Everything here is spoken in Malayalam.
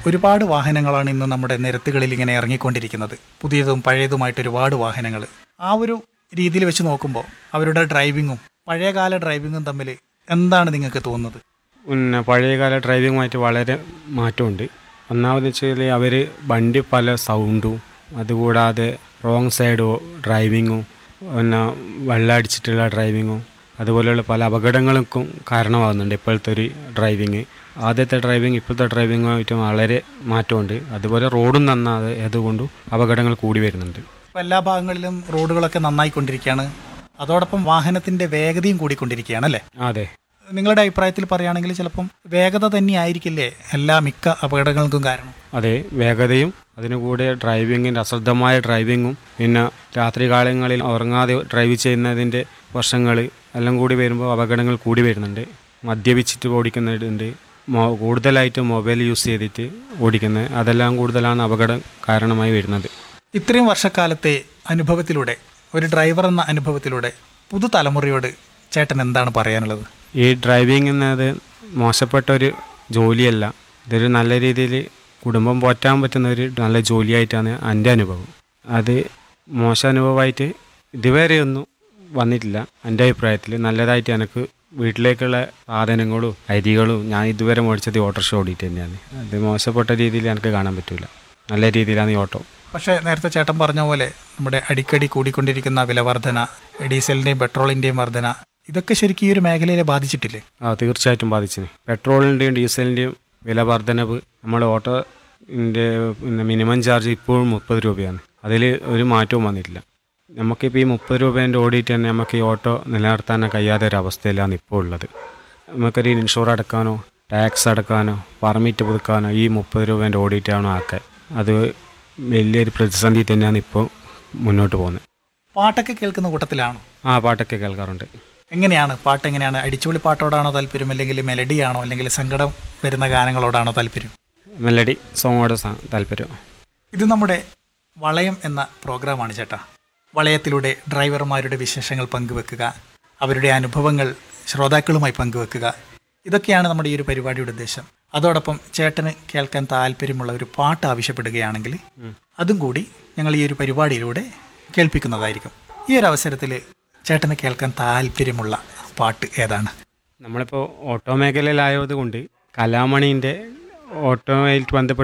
ഒരുപാട് വാഹനങ്ങളാണ് ഇന്ന് നമ്മുടെ നിരത്തുകളിൽ ഇങ്ങനെ ഇറങ്ങിക്കൊണ്ടിരിക്കുന്നത് പുതിയതും പഴയതുമായിട്ട് ഒരുപാട് വാഹനങ്ങൾ ആ ഒരു രീതിയിൽ വെച്ച് നോക്കുമ്പോൾ അവരുടെ ഡ്രൈവിങ്ങും പഴയകാല ഡ്രൈവിങ്ങും തമ്മിൽ എന്താണ് നിങ്ങൾക്ക് തോന്നുന്നത് പിന്നെ പഴയകാല ഡ്രൈവിങ്ങുമായിട്ട് വളരെ മാറ്റമുണ്ട് ഒന്നാമതെന്ന് വെച്ചാൽ അവർ വണ്ടി പല സൗണ്ടും അതുകൂടാതെ റോങ് സൈഡ് ഡ്രൈവിങ്ങും പിന്നെ വെള്ളം അടിച്ചിട്ടുള്ള ഡ്രൈവിങ്ങും അതുപോലെയുള്ള പല അപകടങ്ങൾക്കും കാരണമാകുന്നുണ്ട് ഇപ്പോഴത്തെ ഒരു ഡ്രൈവിങ് ആദ്യത്തെ ഡ്രൈവിങ് ഇപ്പോഴത്തെ ഡ്രൈവിങ്ങുമായിട്ട് വളരെ മാറ്റമുണ്ട് അതുപോലെ റോഡും നന്നാതെ അതുകൊണ്ടും അപകടങ്ങൾ കൂടി വരുന്നുണ്ട് ഇപ്പോൾ എല്ലാ ഭാഗങ്ങളിലും റോഡുകളൊക്കെ നന്നായിക്കൊണ്ടിരിക്കുകയാണ് അതോടൊപ്പം വാഹനത്തിൻ്റെ വേഗതയും കൂടിക്കൊണ്ടിരിക്കുകയാണ് അല്ലേ അതെ നിങ്ങളുടെ അഭിപ്രായത്തിൽ പറയുകയാണെങ്കിൽ ചിലപ്പം വേഗത തന്നെയായിരിക്കില്ലേ എല്ലാ മിക്ക അപകടങ്ങൾക്കും കാരണം അതെ വേഗതയും അതിനു കൂടെ ഡ്രൈവിങ്ങിൻ്റെ അശ്രദ്ധമായ ഡ്രൈവിങ്ങും പിന്നെ രാത്രി കാലങ്ങളിൽ ഉറങ്ങാതെ ഡ്രൈവ് ചെയ്യുന്നതിൻ്റെ വർഷങ്ങൾ എല്ലാം കൂടി വരുമ്പോൾ അപകടങ്ങൾ കൂടി വരുന്നുണ്ട് മദ്യപിച്ചിട്ട് ഓടിക്കുന്നുണ്ട് മൊ കൂടുതലായിട്ട് മൊബൈൽ യൂസ് ചെയ്തിട്ട് ഓടിക്കുന്നത് അതെല്ലാം കൂടുതലാണ് അപകടം കാരണമായി വരുന്നത് ഇത്രയും വർഷക്കാലത്തെ അനുഭവത്തിലൂടെ ഒരു ഡ്രൈവർ എന്ന അനുഭവത്തിലൂടെ പുതുതലമുറയോട് ചേട്ടൻ എന്താണ് പറയാനുള്ളത് ഈ ഡ്രൈവിംഗ് എന്നത് മോശപ്പെട്ട ഒരു ജോലിയല്ല ഇതൊരു നല്ല രീതിയിൽ കുടുംബം പോറ്റാൻ പറ്റുന്ന ഒരു നല്ല ജോലിയായിട്ടാണ് എൻ്റെ അനുഭവം അത് മോശം അനുഭവമായിട്ട് ഇതുവരെയൊന്നും വന്നിട്ടില്ല എൻ്റെ അഭിപ്രായത്തിൽ നല്ലതായിട്ട് എനിക്ക് വീട്ടിലേക്കുള്ള സാധനങ്ങളും അരികളും ഞാൻ ഇതുവരെ മേടിച്ചത് ഓട്ടോറിക്ഷ ഓടിയിട്ട് തന്നെയാണ് അത് മോശപ്പെട്ട രീതിയിൽ എനിക്ക് കാണാൻ പറ്റില്ല നല്ല രീതിയിലാണ് ഈ ഓട്ടോ പക്ഷേ നേരത്തെ ചേട്ടൻ പറഞ്ഞ പോലെ നമ്മുടെ അടിക്കടി കൂടിക്കൊണ്ടിരിക്കുന്ന വില വർധന ഡീസലിൻ്റെയും പെട്രോളിൻ്റെയും വർധന ഇതൊക്കെ ശരിക്കും ഈ ഒരു മേഖലയെ ബാധിച്ചിട്ടില്ലേ ആ തീർച്ചയായിട്ടും ബാധിച്ചിന് പെട്രോളിൻ്റെയും ഡീസലിൻ്റെയും വില വർധനവ് നമ്മുടെ ഓട്ടോൻ്റെ പിന്നെ മിനിമം ചാർജ് ഇപ്പോഴും മുപ്പത് രൂപയാണ് അതിൽ ഒരു മാറ്റവും വന്നിട്ടില്ല നമുക്കിപ്പോൾ ഈ മുപ്പത് രൂപേൻ്റെ ഓടിയിട്ട് തന്നെ നമുക്ക് ഈ ഓട്ടോ നിലനിർത്താൻ കഴിയാത്ത ഒരു അവസ്ഥയിലാണ് ഇപ്പോൾ ഉള്ളത് നമുക്കൊരു ഇൻഷുർ അടക്കാനോ ടാക്സ് അടക്കാനോ പെർമിറ്റ് പുതുക്കാനോ ഈ മുപ്പത് രൂപേൻ്റെ ഓടിയിട്ടാണോ ആക്കാൻ അത് വലിയൊരു പ്രതിസന്ധി തന്നെയാണ് ഇപ്പോൾ മുന്നോട്ട് പോകുന്നത് പാട്ടൊക്കെ കേൾക്കുന്ന കൂട്ടത്തിലാണോ ആ പാട്ടൊക്കെ കേൾക്കാറുണ്ട് എങ്ങനെയാണ് പാട്ട് എങ്ങനെയാണ് അടിച്ചുപൊളി പാട്ടോടാണോ താല്പര്യം അല്ലെങ്കിൽ മെലഡിയാണോ അല്ലെങ്കിൽ സങ്കടം വരുന്ന ഗാനങ്ങളോടാണോ താല്പര്യം മെലഡി സോങ്ങോട് സ- താല്പര്യം ഇത് നമ്മുടെ വളയം എന്ന പ്രോഗ്രാമാണ് ചേട്ടാ വളയത്തിലൂടെ ഡ്രൈവർമാരുടെ വിശേഷങ്ങൾ പങ്കുവെക്കുക അവരുടെ അനുഭവങ്ങൾ ശ്രോതാക്കളുമായി പങ്കുവെക്കുക ഇതൊക്കെയാണ് നമ്മുടെ ഈ ഒരു പരിപാടിയുടെ ഉദ്ദേശം അതോടൊപ്പം ചേട്ടന് കേൾക്കാൻ താല്പര്യമുള്ള ഒരു പാട്ട് ആവശ്യപ്പെടുകയാണെങ്കിൽ അതും കൂടി ഞങ്ങൾ ഈ ഒരു പരിപാടിയിലൂടെ കേൾപ്പിക്കുന്നതായിരിക്കും ഈ ഒരു അവസരത്തിൽ ചേട്ടന് കേൾക്കാൻ താല്പര്യമുള്ള പാട്ട് ഏതാണ് നമ്മളിപ്പോൾ ഓട്ടോ മേഖലയിലായത് കൊണ്ട് കലാമണീൻ്റെ ഓട്ടോമായിട്ട് ബന്ധപ്പെട്ട്